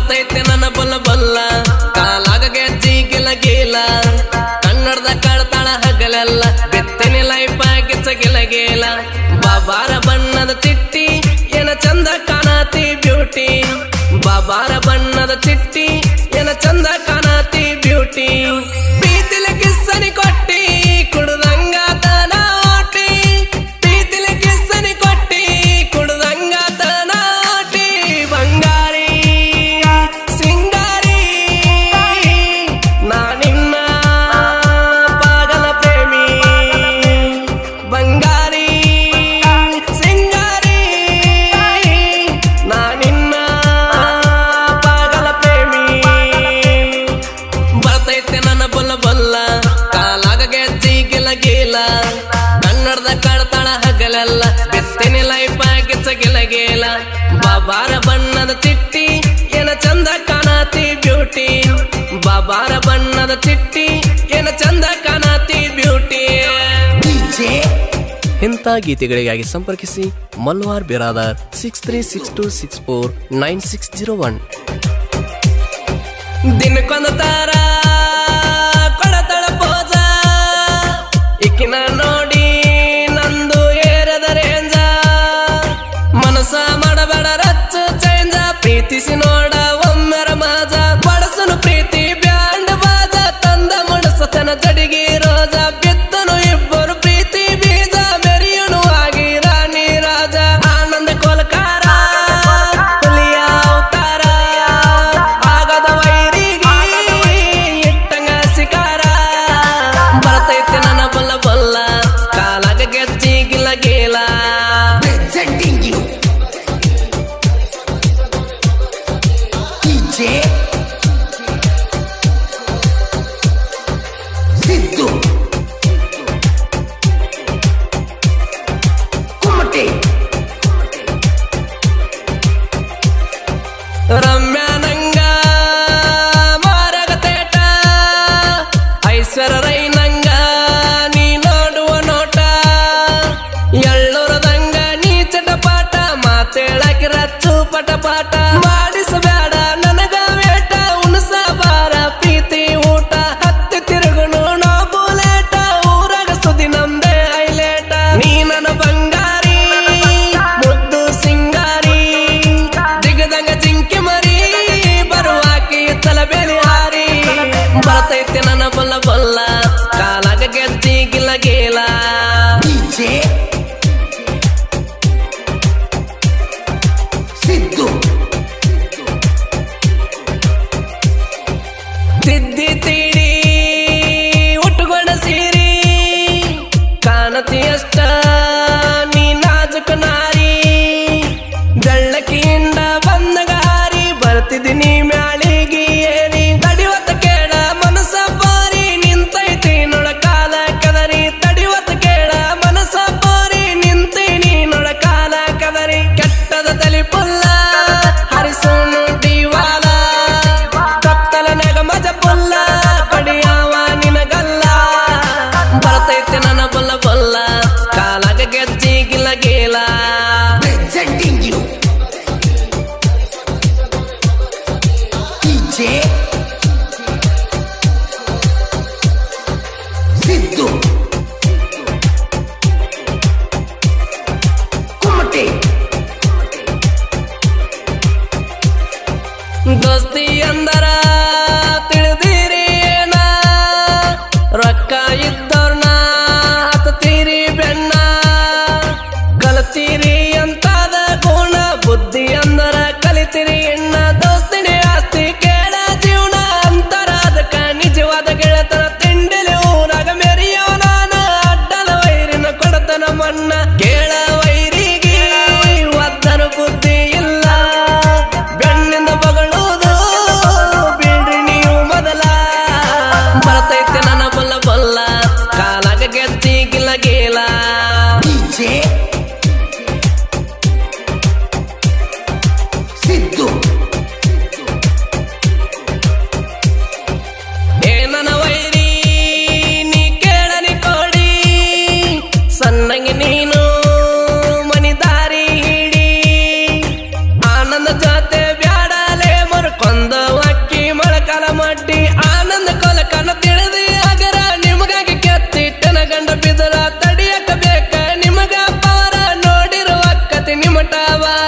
ಬರ್ತೈತೆ ನನ್ನ ಬಲ್ಲ ಬಲ್ಲ ಕಾಲಾಗ ಗೆಜ್ಜಿ ಗಿಲ ಗೀಲ ಕನ್ನಡದ ಕಳ್ತಾಳ ಹಗಲೆಲ್ಲ ಬೆತ್ತನೆ ಲೈಫ್ ಗಿಚ್ಚ ಗಿಲ ಗೀಲ ಬಾಬಾರ ಬಣ್ಣದ ಚಿಟ್ಟಿ ಏನ ಚಂದ ಕಾಣತಿ ಬ್ಯೂಟಿ ಬಾಬಾರ ಬಣ್ಣದ ಚಿಟ್ಟಿ ಏನ ಚಂದ ಕಾಣತಿ ಬ್ಯೂಟಿ ಪ್ರೀತಿಲಿ ಕಿಸ್ಸನಿ ಕೊಟ್ಟಿ ಕುಡ್ದಂಗ ತನ ಓಟಿ ಪ್ರೀತಿಲಿ ಕಿಸ್ಸನಿ ಕೊಟ್ಟಿ ಕುಡ್ದಂಗ ತನ ಓಟಿ ಬಂಗಾರಿ ಸಿಂಗಾರಿ ನಾ ನಿನ್ನ ಪಾಗಲ ಪ್ರೇಮಿ ಬಂಗಾರಿ ಸಿಂಗಾರಿ ನಾ ನಿನ್ನ ಪಾಗಲ ಪ್ರೇಮಿ ಬರ್ತೈತೆ ನನ್ನ ಬಲ್ಲ ಬಲ್ಲ ಕಾಲಾಗ ಗೆಜ್ಜಿ ಗಿಲ ಗೀಲ ಕನ್ನಡದ ಕಳ್ತಾಳ ಹಗಲೆಲ್ಲ ಬೆತ್ತನೆ ಲೈಫ್ ಗಿಚ್ಚ ಗಿಲ ಗೀಲ ಬಾಬಾರ ಬಣ್ಣದ ಚಿಟ್ಟಿ ಏನ ಚಂದ ಕಾಣತಿ ಬ್ಯೂಟಿ ಬಾಬಾರ ಬಣ್ಣದ ಚಿಟ್ಟಿ ಏನ ಚಂದ ಕಾಣತಿ ಬ್ಯೂಟಿ ಇಂಥ ಗೀತೆಗಳಿಗಾಗಿ ಸಂಪರ್ಕಿಸಿ Malwar Biradar six three six two six four nine six zero one ದಿನಕ್ಕೊಂದು ತಾರ ಕೊಡತಳ ಪೋಜ ಇಕ್ಕಿನ ನೋಡಿ ನಂದು ಏರದ ರೇಂಜ ಮನಸ ಮಾಡಬೇಡ ರಚ್ಚ ಚೇಂಜ ಪ್ರೀತಿಸಿ ನೋಡ ಒಮ್ಮೆರ ಮಾಜ ಬಡಸನು ಪ್ರೀತಿ ಬ್ಯಾಂಡ್ ಬಾಜ ತಂದ ಮುಡಸತನ ಜಡಿಗಿ ರೋಜ ಬಿತ್ತನು ಇಬ್ಬರು ಪ್ರೀತಿ ಬೀಜ ಮೆರಿಯುನು ಆಗಿ ರಾಣಿ ರಾಜ ಆನಂದ ಕೋಲಕಾರ ಹುಲಿಯ ಅವತಾರ ಆಗದ ವೈರಿಗೆ ಇಟ್ಟಂಗ ಸಿಕಾರ ಬರ್ತೈತೆ ನನ್ನ ಬಲ್ಲ ಬಲ್ಲ ಕಾಲಾಗ ಗೆಜ್ಜಿ ಗಿಲ್ಲ ಗೀಲ presenting you DJ Siddu Kumate Ramya ನಂಗ ಮಾರಗ ತೇಟ ಐಶ್ವರ್ಯ ರೈ ನಂಗ ನೀ ನೋಡುವ ನೋಟ ಎಳ್ಳೂರದಂಗ ನೀ ಚಟಪಾಟ ಮಾತೇಳಕ್ಕೆ ರಚ್ಚು ಪಟಪಾಟ ಮಾಡಿಸಬೇಡ ನನಗ ವೇಟ ಉಣಸ ಬಾರ ಪ್ರೀತಿ ಊಟ ಹತ್ತಿ ತಿರುಗುನು ನಾ ಬುಲೆಟ ಊರಾಗ ಸುದ್ದಿ ನಮ್ದೇ ಹೈಲೇಟ ನೀ ನನ್ನ ಬಂಗಾರಿ ಮುದ್ದು ಸಿಂಗಾರಿ ದಿಗದಂಗ ಜಿಂಕೆ ಮರಿ ಬರುವಾಕಿ ತಲಬೇಲಿ ಹಾರಿ ಬರ್ತೈತೆ ನನ್ನ ಬಲ್ಲ ಬಲ್ಲ ಕಾಲಾಗ ಗೆಜ್ಜಿ ಗಿಲ್ಲ ಗೀಲ DJ Siddu ತಿದ್ದಿ ತೀಡಿ ಉಟ್ಟುಕೊಂಡ ಸೀರಿ ಕಾಣತಿಯಷ್ಟ ನೀ ನಾಜುಕ ನಾರಿ ಬೆಳ್ಳಕ್ಕಿಯಿಂದ ಬಂದಾಗ ಹಾರಿ ಬರ್ತಿದ್ದೀನಿ ಮ್ಯಾಳಿಗೆ ಏರಿ ತಡಿವತ್ತ ಕೇಳ ಮನಸ ಬಾರಿ ನಿಂತೈತಿ ನೊಳ ಕಾಲ ಕದರಿ ತಡಿವತ್ತ ಕೇಳ ಮನಸ ಬಾರಿ ನಿಂತೀನಿ ನೊಳ ಕಾಲ ಕದರಿ ಕೆಟ್ಟದ ತಲಿ ಪುಲ್ಲ ಹರಿಸೋನು ಡಿವಾಲ ಕತ್ತಲ ನೆಗ ಮಜ ಪುಲ್ಲ ಕಡಿಯಾವ ನಿನಗಲ್ಲ ಬರ್ತೈತೆ ನನ್ನ ಬಲ್ಲ ಬಲ್ಲ ಕಾಲಾಗ ಗೆಜ್ಜಿ ಗಿಲ್ಲ ಗೀಲ presenting you DJ Siddu Kumate ದೋಸ್ತಿ ಅಂದರ ತಿಳಿದಿರಿ ಏನ ರೊಕ್ಕ ಇದ್ದವ್ರನ್ನ ಹತ್ತೀರಿ ಬೆಣ್ಣ ಕಲತೀರಿ ಅಂತಾದ ಗುಣ ಬುದ್ಧಿ ಅಂದರ ಕಲಿತಿರಿ ಎಣ್ಣ ದೋಸ್ತಿನಿ ಆಸ್ತಿ ಕೇಳ ಜೀವನ ಅಂತರ ಅದಕ್ಕ ನಿಜವಾದ ಗೆಳತನ ತಿಂಡಿಲಿ ಊರಾಗ ಮೆರಿಯವ ನಾನ ಅಡ್ಡದ ವೈರಿನ ಕೊಡತನ ಮಣ್ಣ ಕೇಳ ವೈರಿಗೆ ಒದ್ದರ ಬುದ್ಧಿ ಇಲ್ಲ ಬೆಣ್ಣಿಂದ ಬಗಳುವುದು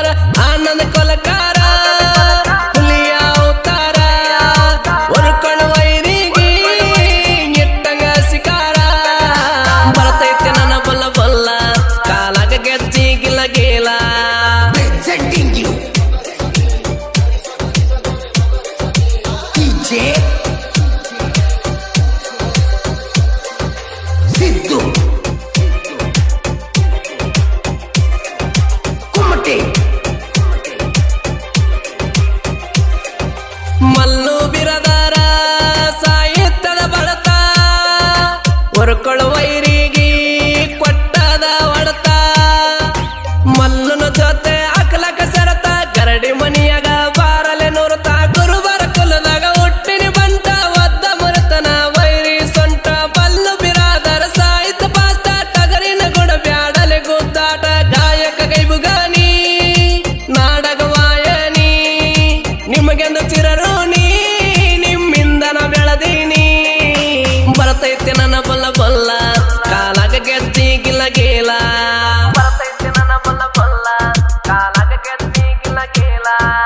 ಆನಂದ ಕೊಲಕಾರ ಹುಲಿಯ ಅವತಾರ ಹೊರ್ಕೊಳ್ಳ ವೈರಿಗೆ ಇಟ್ಟಂಗ ಸಿಕಾರ ಬರ್ತೈತೆ ನನ್ನ ಬಲ್ಲ ಬಲ್ಲ ಕಾಲಾಗ ಗೆಜ್ಜಿ ಗಿಲ್ಲ ಗೇಲ Presenting you. DJ. Siddu. Kumate. Mallu ಬಿರದಾರ ಸಾಹಿತ್ಯದ ಬಳತ ಹೊರ್ಕೊಳ್ಳ ವೈರಿಗೆ ಕೊಟ್ಟದ ಹೊಡತ ಮಲ್ಲುನ ಜೊತೆ ಅಕಲಕ ಸರತ ಗರಡಿ ಮನಿಯಾಗ ಬಾರಲೆ ನುರತ ಗುರುಬರ ಕುಲದಾಗ ಹುಟ್ಟಿನಿ ಬಂತ ಒದ್ದ ಮುರತನ ವೈರಿ ಸೊಂಟ ಬಲ್ಲು ಬಿರಾದರ ಸಾಹಿತ್ಯ ಪಾಸ್ತ ಟಗರಿನ ಗುಡ ಬ್ಯಾಡಲೆ ಗುದ್ದಾಟ ಗಾಯಕ ಗೈಬುಗಾನಿ ನಾಡಗ ವಾಯನಿ ನಿಮಗೆಂದು ಚಿರಋಣಿ ನಿಮ್ಮಿಂದ ನಾ ಬೆಳದೀನಿ ಬರ್ತೈತೆ ನನ್ನ ಬಲ್ಲ ಬಲ್ಲ ಕಾಲಾಗ ಗೆಜ್ಜಿ ಗಿಲ್ಲ ಗೇಲ ಬರ್ತೈತೆ ನನ್ನ ಬಲ್ಲ ಬಲ್ಲ ಕಾಲಾಗ ಗೆಜ್ಜಿ ಗಿಲ್ಲ ಗೇಲ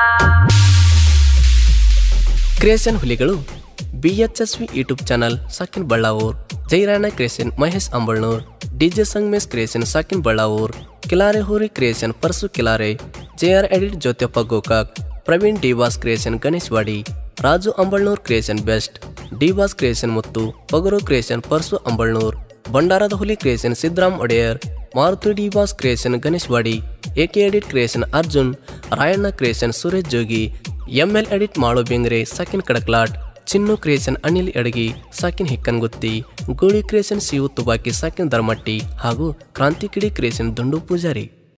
ಕ್ರಿಯೇಷನ್ ಹುಲಿಗಳು B H S V YouTube channel ಸಾಕಿನ್ Ballavur Jairana creation Mahesh Ambalnur DJ Sangamesh creation ಸಾಕಿನ್ ಬಳ್ಳಾವೂರ್ ಕಿಲಾರೆ ಹೂರಿ creation Parsu Kilare J R edit Jyotiyappa Gokak Praveen ಡಿವಾಸ್ creation Ganesh Wadi Raju Ambalnur creation best ಡಿವಾಸ್ ಕ್ರಿಯೇಷನ್ ಮತ್ತು ಪಗರು ಕ್ರಿಯೇಷನ್ ಪರ್ಸು ಅಂಬಳ್ನೂರ್ ಭಂಡಾರದ ಹುಲಿ ಕ್ರಿಯೇಷನ್ ಸಿದ್ರಾಮ್ ಒಡೆಯರ್ ಮಾರುತಿ ಡಿವಾಸ್ creation Ganesh Wadi AK edit creation Arjun Rayanna creation Suresh ಜೋಗಿ ಎಂಎಲ್ ಎಡಿಟ್ ಮಾಳು ಬೆಂಗ್ರೆ ಸಾಕಿನ್ ಕಡಕ್ಲಾಟ್ ಚಿನ್ನು ಕ್ರಿಯೇಷನ್ ಅನಿಲ್ ಎಡಗಿ ಸಾಕಿನ್ ಹಿಕ್ಕನ್ಗುತ್ತಿ ಗೋಳಿ ಕ್ರಿಯೇಷನ್ ಸಿವು ತುಬಾಕಿ ಸಾಕಿನ್ ಧರ್ಮಟ್ಟಿ ಹಾಗೂ ಕ್ರಾಂತಿ ಕಿಡಿ ಕ್ರಿಯೇಷನ್ ದುಂಡು ಪೂಜಾರಿ